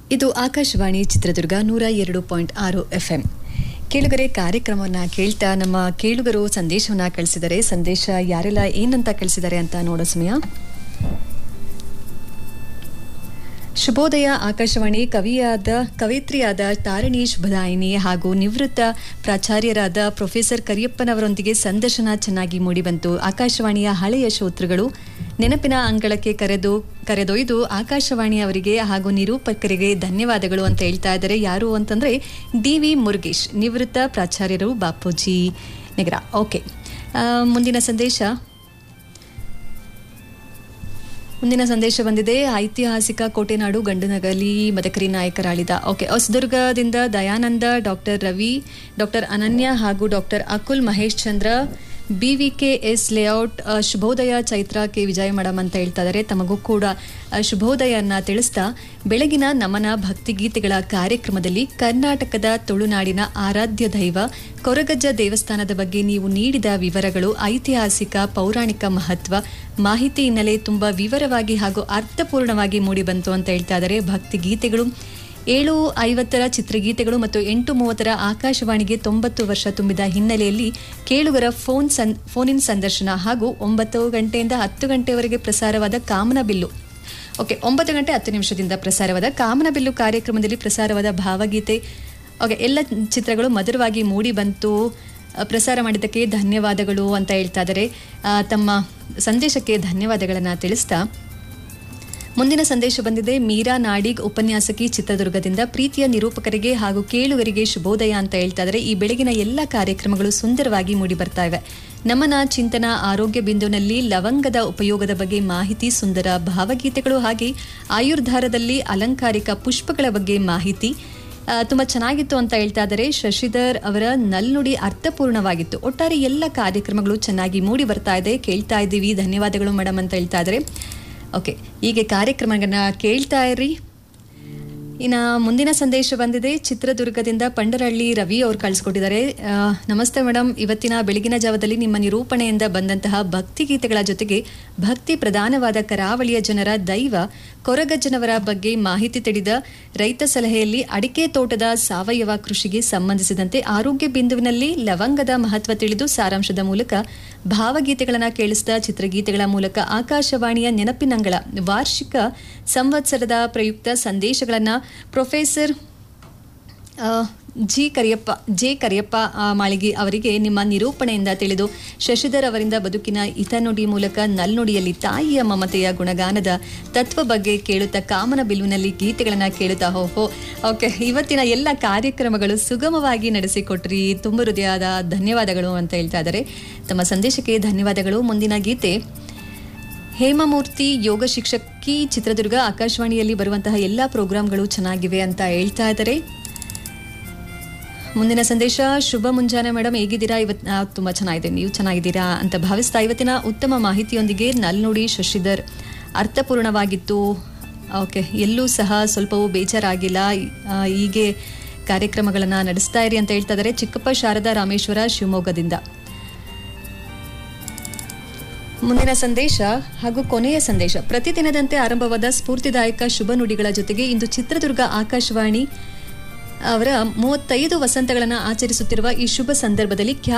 ಇದು ಆಕಾಶವಾಣಿ ಚಿತ್ರದುರ್ಗ ನೂರ ಎರಡು ಪಾಯಿಂಟ್ ಆರು ಎಫ್ ಎಂ ಕೇಳುಗರೆ ಕಾರ್ಯಕ್ರಮವನ್ನು ಕೇಳ್ತಾ ನಮ್ಮ ಕೇಳುಗರು ಸಂದೇಶವನ್ನ ಕಳಿಸಿದರೆ ಸಂದೇಶ ಯಾರೆಲ್ಲ ಏನಂತ ಕಳಿಸಿದ್ದಾರೆ ಅಂತ ನೋಡೋ ಸಮಯ ಶುಭೋದಯ ಆಕಾಶವಾಣಿ ಕವಿಯಾದ ಕವಯಿತ್ರಿಯಾದ ತಾರಿಣಿ ಶುಭದಾಯಿನಿ ಹಾಗೂ ನಿವೃತ್ತ ಪ್ರಾಚಾರ್ಯರಾದ ಪ್ರೊಫೆಸರ್ ಕರಿಯಪ್ಪನವರೊಂದಿಗೆ ಸಂದರ್ಶನ ಚೆನ್ನಾಗಿ ಮೂಡಿಬಂತು ಆಕಾಶವಾಣಿಯ ಹಳೆಯ ಶ್ರೋತೃಗಳು ನೆನಪಿನ ಅಂಗಳಕ್ಕೆ ಕರೆದು ಕರೆದೊಯ್ದು ಆಕಾಶವಾಣಿ ಅವರಿಗೆ ಹಾಗೂ ನಿರೂಪಕರಿಗೆ ಧನ್ಯವಾದಗಳು ಅಂತ ಹೇಳ್ತಾ ಇದ್ದಾರೆ ಯಾರು ಅಂತಂದ್ರೆ ಡಿ ವಿ ಮುರುಗೇಶ್ ನಿವೃತ್ತ ಪ್ರಾಚಾರ್ಯರು ಬಾಪೂಜಿ ನಗರ ಓಕೆ ಆ, ಮುಂದಿನ ಸಂದೇಶ ಮುಂದಿನ ಸಂದೇಶ ಬಂದಿದೆ ಐತಿಹಾಸಿಕ ಕೋಟೆನಾಡು ಗಂಡುನಗಲಿ ಮದಕರಿ ನಾಯಕರಾಳಿದ ಓಕೆ ಹೊಸದುರ್ಗದಿಂದ ದಯಾನಂದ ಡಾಕ್ಟರ್ ರವಿ ಡಾಕ್ಟರ್ ಅನನ್ಯ ಹಾಗೂ doctor Akul Mahesh Chandra B V K S layout ಅ, ಶುಭೋದಯ ಚೈತ್ರ ಕೆ ವಿಜಯ ಮೇಡಮ್ ಅಂತ ಹೇಳ್ತಾ ಇದ್ದಾರೆ ತಮಗೂ ಕೂಡ ಅ, ಶುಭೋದಯನ್ನ ತಿಳಿಸ್ತಾ ಬೆಳಗಿನ ನಮನ ಭಕ್ತಿಗೀತೆಗಳ ಕಾರ್ಯಕ್ರಮದಲ್ಲಿ ಕರ್ನಾಟಕದ ತುಳುನಾಡಿನ ಆರಾಧ್ಯ ದೈವ ಕೊರಗಜ್ಜ ದೇವಸ್ಥಾನದ ಬಗ್ಗೆ ನೀವು ನೀಡಿದ ವಿವರಗಳು ಐತಿಹಾಸಿಕ ಪೌರಾಣಿಕ ಮಹತ್ವ ಮಾಹಿತಿ ಹಿನ್ನೆಲೆ ತುಂಬಾ ವಿವರವಾಗಿ ಹಾಗೂ ಅರ್ಥಪೂರ್ಣವಾಗಿ ಮೂಡಿಬಂತು ಅಂತ ಹೇಳ್ತಾ ಇದ್ದಾರೆ ಭಕ್ತಿ ಗೀತೆಗಳು ಏಳು ಐವತ್ತರ ಚಿತ್ರಗೀತೆಗಳು ಮತ್ತು ಎಂಟು ಮೂವತ್ತರ ಆಕಾಶವಾಣಿಗೆ ತೊಂಬತ್ತು ವರ್ಷ ತುಂಬಿದ ಹಿನ್ನೆಲೆಯಲ್ಲಿ ಕೇಳುಗರ ಫೋನ್ ಸನ್ ಫೋನ್ ಇನ್ ಸಂದರ್ಶನ ಹಾಗೂ ಒಂಬತ್ತು ಗಂಟೆಯಿಂದ ಹತ್ತು ಗಂಟೆವರೆಗೆ ಪ್ರಸಾರವಾದ ಕಾಮನಬಿಲ್ಲು ಓಕೆ ಒಂಬತ್ತು ಗಂಟೆ ಹತ್ತು ನಿಮಿಷದಿಂದ ಪ್ರಸಾರವಾದ ಕಾಮನಬಿಲ್ಲು ಕಾರ್ಯಕ್ರಮದಲ್ಲಿ ಪ್ರಸಾರವಾದ ಭಾವಗೀತೆ ಓಕೆ ಎಲ್ಲ ಚಿತ್ರಗಳು ಮಧುರವಾಗಿ ಮೂಡಿ ಬಂತು ಅ, ಪ್ರಸಾರ ಮಾಡಿದ್ದಕ್ಕೆ ಧನ್ಯವಾದಗಳು ಅಂತ ಹೇಳ್ತಾ ಇದ್ದಾರೆ ಆ, ತಮ್ಮ ಸಂದೇಶಕ್ಕೆ ಧನ್ಯವಾದಗಳನ್ನು ತಿಳಿಸ್ತಾ ಮುಂದಿನ ಸಂದೇಶ ಬಂದಿದೆ ಮೀರಾ ನಾಡಿಗ್ ಉಪನ್ಯಾಸಕಿ ಚಿತ್ರದುರ್ಗದಿಂದ ಪ್ರೀತಿಯ ನಿರೂಪಕರಿಗೆ ಹಾಗೂ ಕೇಳುಗರಿಗೆ ಶುಭೋದಯ ಅಂತ ಹೇಳ್ತಾ ಇದ್ದಾರೆ ಈ ಬೆಳಗಿನ ಎಲ್ಲ ಕಾರ್ಯಕ್ರಮಗಳು ಸುಂದರವಾಗಿ ಮೂಡಿ ಬರ್ತಾ ಇವೆ ನಮನ ಚಿಂತನ ಆರೋಗ್ಯ ಬಿಂದುನಲ್ಲಿ ಲವಂಗದ ಉಪಯೋಗದ ಬಗ್ಗೆ ಮಾಹಿತಿ ಸುಂದರ ಭಾವಗೀತೆಗಳು ಹಾಗೆ ಆಯುರ್ಧಾರದಲ್ಲಿ ಅಲಂಕಾರಿಕ ಪುಷ್ಪಗಳ ಬಗ್ಗೆ ಮಾಹಿತಿ ಆ, ತುಂಬಾ ಚೆನ್ನಾಗಿತ್ತು ಅಂತ ಹೇಳ್ತಾ ಇದ್ದಾರೆ ಶಶಿಧರ್ ಅವರ ನಲ್ನುಡಿ ಅರ್ಥಪೂರ್ಣವಾಗಿತ್ತು ಒಟ್ಟಾರೆ ಎಲ್ಲ ಕಾರ್ಯಕ್ರಮಗಳು ಚೆನ್ನಾಗಿ ಮೂಡಿ ಬರ್ತಾ ಇದೆ ಕೇಳ್ತಾ ಇದ್ದೀವಿ ಧನ್ಯವಾದಗಳು ಮೇಡಮ್ ಅಂತ ಹೇಳ್ತಾ ಇದ್ದಾರೆ ಓಕೆ ಹೀಗೆ ಕಾರ್ಯಕ್ರಮಗಳನ್ನ ಕೇಳ್ತಾ ಇರ್ರಿ ಇನ್ನ ಮುಂದಿನ ಸಂದೇಶ ಬಂದಿದೆ ಚಿತ್ರದುರ್ಗದಿಂದ ಪಂಡರಹಳ್ಳಿ ರವಿ ಅವರು ಕಳಿಸ್ಕೊಟ್ಟಿದ್ದಾರೆ ಆ, ನಮಸ್ತೆ ಮೇಡಮ್ ಇವತ್ತಿನ ಬೆಳಗಿನ ಜಾವದಲ್ಲಿ ನಿಮ್ಮ ನಿರೂಪಣೆಯಿಂದ ಬಂದಂತಹ ಭಕ್ತಿ ಗೀತೆಗಳ ಜೊತೆಗೆ ಭಕ್ತಿ ಪ್ರಧಾನವಾದ ಕರಾವಳಿಯ ಜನರ ದೈವ ಕೊರಗಜ್ಜನವರ ಬಗ್ಗೆ ಮಾಹಿತಿ ತಿಳಿದ ರೈತ ಸಲಹೆಯಲ್ಲಿ ಅಡಿಕೆ ತೋಟದ ಸಾವಯವ ಕೃಷಿಗೆ ಸಂಬಂಧಿಸಿದಂತೆ ಆರೋಗ್ಯ ಬಿಂದುವಿನಲ್ಲಿ ಲವಂಗದ ಮಹತ್ವ ತಿಳಿದು ಸಾರಾಂಶದ ಮೂಲಕ ಭಾವಗೀತೆಗಳನ್ನು ಕೇಳಿಸಿದ ಚಿತ್ರಗೀತೆಗಳ ಮೂಲಕ ಆಕಾಶವಾಣಿಯ ನೆನಪಿನಂಗಳ ವಾರ್ಷಿಕ ಸಂವತ್ಸರದ ಪ್ರಯುಕ್ತ ಸಂದೇಶಗಳನ್ನು ಪ್ರೊಫೆಸರ್ ಆ, ಜಿ ಕರಿಯಪ್ಪ ಜೆ ಕರಿಯಪ್ಪ ಆ, ಮಾಳಿಗೆ ಅವರಿಗೆ ನಿಮ್ಮ ನಿರೂಪಣೆಯಿಂದ ತಿಳಿದು ಶಶಿಧರ್ ಅವರಿಂದ ಬದುಕಿನ ಹಿತನುಡಿ ಮೂಲಕ ನಲ್ನುಡಿಯಲ್ಲಿ ತಾಯಿಯ ಮಮತೆಯ ಗುಣಗಾನದ ತತ್ವ ಬಗ್ಗೆ ಕೇಳುತ್ತಾ ಕಾಮನ ಬಿಲ್ಲುವಿನಲ್ಲಿ ಗೀತೆಗಳನ್ನು ಕೇಳುತ್ತಾ ಹೋ ಹೋ ಓಕೆ ಇವತ್ತಿನ ಎಲ್ಲ ಕಾರ್ಯಕ್ರಮಗಳು ಸುಗಮವಾಗಿ ನಡೆಸಿಕೊಟ್ರಿ ತುಂಬ ಹೃದಯದ ಧನ್ಯವಾದಗಳು ಅಂತ ಹೇಳ್ತಾ ಇದ್ದಾರೆ ತಮ್ಮ ಸಂದೇಶಕ್ಕೆ ಧನ್ಯವಾದಗಳು ಮುಂದಿನ ಗೀತೆ ಹೇಮಮೂರ್ತಿ ಯೋಗ ಶಿಕ್ಷಕಿ ಚಿತ್ರದುರ್ಗ ಆಕಾಶವಾಣಿಯಲ್ಲಿ ಬರುವಂತಹ ಎಲ್ಲ ಪ್ರೋಗ್ರಾಂಗಳು ಚೆನ್ನಾಗಿವೆ ಅಂತ ಹೇಳ್ತಾ ಇದ್ದಾರೆ ಮುಂದಿನ ಸಂದೇಶ ಶುಭ ಮುಂಜಾನೆ ಮೇಡಮ್ ಹೇಗಿದ್ದೀರಾ ಇವತ್ ಆ, ತುಂಬಾ ಚೆನ್ನಾಗಿದೆ ನೀವು ಚೆನ್ನಾಗಿದ್ದೀರಾ ಅಂತ ಭಾವಿಸ್ತಾ ಇವತ್ತಿನ ಉತ್ತಮ ಮಾಹಿತಿಯೊಂದಿಗೆ ನಲ್ನುಡಿ ಶಶಿಧರ್ ಅರ್ಥಪೂರ್ಣವಾಗಿತ್ತು ಓಕೆ ಎಲ್ಲೂ ಸಹ ಸ್ವಲ್ಪವೂ ಬೇಜಾರಾಗಿಲ್ಲ ಆ, ಹೀಗೆ ಕಾರ್ಯಕ್ರಮಗಳನ್ನು ನಡೆಸ್ತಾ ಇರಿ ಅಂತ ಹೇಳ್ತಾ ಇದ್ದಾರೆ ಚಿಕ್ಕಪ್ಪ ಶಾರದಾ ರಾಮೇಶ್ವರ ಶಿವಮೊಗ್ಗದಿಂದ ಮುಂದಿನ ಸಂದೇಶ ಹಾಗೂ ಕೊನೆಯ ಸಂದೇಶ ಪ್ರತಿದಿನದಂತೆ ಆರಂಭವಾದ ಸ್ಫೂರ್ತಿದಾಯಕ ಶುಭ ನುಡಿಗಳ ಜೊತೆಗೆ ಇಂದು ಚಿತ್ರದುರ್ಗ ಆಕಾಶವಾಣಿ ಅವರ ಮೂವತ್ತೈದು ವಸಂತಗಳನ್ನು ಆಚರಿಸುತ್ತಿರುವ ಈ ಶುಭ ಸಂದರ್ಭದಲ್ಲಿ ಖ್ಯಾತ